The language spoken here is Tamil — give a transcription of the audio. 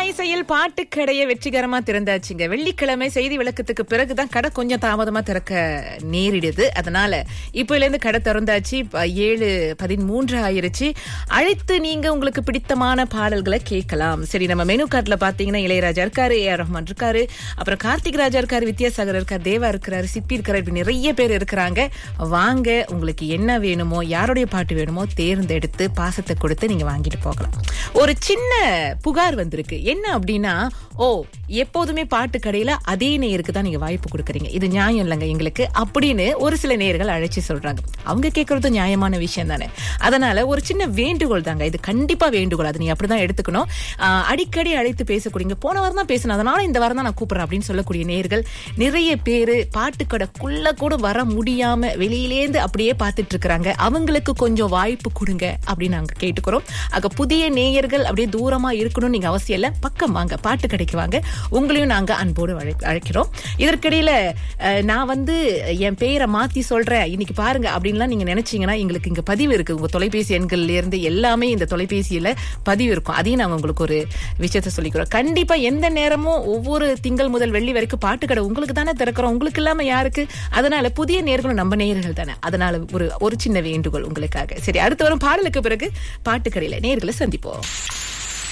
இசையில் பாட்டுக்கடையை வெற்றிகரமா திறந்தாச்சுங்க வெள்ளிக்கிழமை செய்தி விளக்கத்துக்கு பிறகுதான் கடை கொஞ்சம் தாமதமா திறக்க நேரிடுது அதனால இப்போல இருந்து கடை திறந்தாச்சு இப்ப ஏழு பதிமூன்று ஆயிருச்சு அழைத்து நீங்க உங்களுக்கு பிடித்தமான பாடல்களை கேட்கலாம் சரி நம்ம மெனு கார்ட்ல பாத்தீங்கன்னா இளையராஜா இருக்காரு ஏ ஆர் ரஹ்மான் இருக்காரு அப்புறம் கார்த்திக் ராஜா இருக்காரு வித்யாசாகர் இருக்காரு தேவா இருக்கிறாரு சிப்பி இருக்காரு இப்படி நிறைய பேர் இருக்கிறாங்க வாங்க உங்களுக்கு என்ன வேணுமோ யாருடைய பாட்டு வேணுமோ தேர்ந்தெடுத்து பாசத்தை கொடுத்து நீங்க வாங்கிட்டு போகலாம் ஒரு சின்ன புகார் வந்திருக்கு என்ன அப்படின்னா ஓ எப்போதுமே பாட்டு கடையில அதே நேருக்கு தான் நீங்க வாய்ப்பு கொடுக்குறீங்க இது நியாயம் இல்லைங்க எங்களுக்கு அப்படின்னு ஒரு சில நேர்கள் அழைச்சி சொல்றாங்க அவங்க கேட்கறது நியாயமான விஷயம் தானே அதனால ஒரு சின்ன வேண்டுகோள் தாங்க இது கண்டிப்பா வேண்டுகோள் அது நீ அப்படிதான் எடுத்துக்கணும் ஆஹ் அடிக்கடி அழைத்து பேசக்கூடியங்க போன வாரம் தான் பேசினேன் அதனால இந்த வாரம் தான் நான் கூப்பிடுறேன் அப்படின்னு சொல்லக்கூடிய நேர்கள் நிறைய பேரு பாட்டு கடைக்குள்ள கூட வர முடியாம வெளியிலேந்து அப்படியே பார்த்துட்டு இருக்கிறாங்க அவங்களுக்கு கொஞ்சம் வாய்ப்பு கொடுங்க அப்படின்னு நாங்க கேட்டுக்கிறோம் ஆக புதிய நேயர்கள் அப்படியே தூரமா இருக்கணும்னு நீங்க அவசியம் இல்ல பக்கம் வாங்க பாட்டு கடைக்கு வாங்க உங்களையும் நாங்க அன்போடு அழை- அழைக்கிறோம் இதற்கிடையில அஹ், நான் வந்து என் பெயரை மாத்தி சொல்றேன் இன்னைக்கு பாருங்க அப்படின்லாம் நீங்க நினைச்சீங்கன்னா எங்களுக்கு இங்க பதிவு இருக்கு உங்க தொலைபேசி எண்கள்ல இருந்து எல்லாமே இந்த தொலைபேசியில பதிவு இருக்கும் அதையும் நாங்க உங்களுக்கு ஒரு விஷயத்த சொல்லிக்கிறோம் கண்டிப்பா எந்த நேரமும் ஒவ்வொரு திங்கள் முதல் வெள்ளி வரைக்கும் பாட்டு கடை உங்களுக்கு தானே திறக்கிறோம் உங்களுக்கு இல்லாம யாருக்கு அதனால புதிய நேர்களும் நம்ம நேயர்கள் தானே அதனால ஒரு ஒரு சின்ன வேண்டுகோள் உங்களுக்காக சரி அடுத்து வரும் பாடலுக்கு பிறகு பாட்டுக்கடையில நேர்களை சந்திப்போம்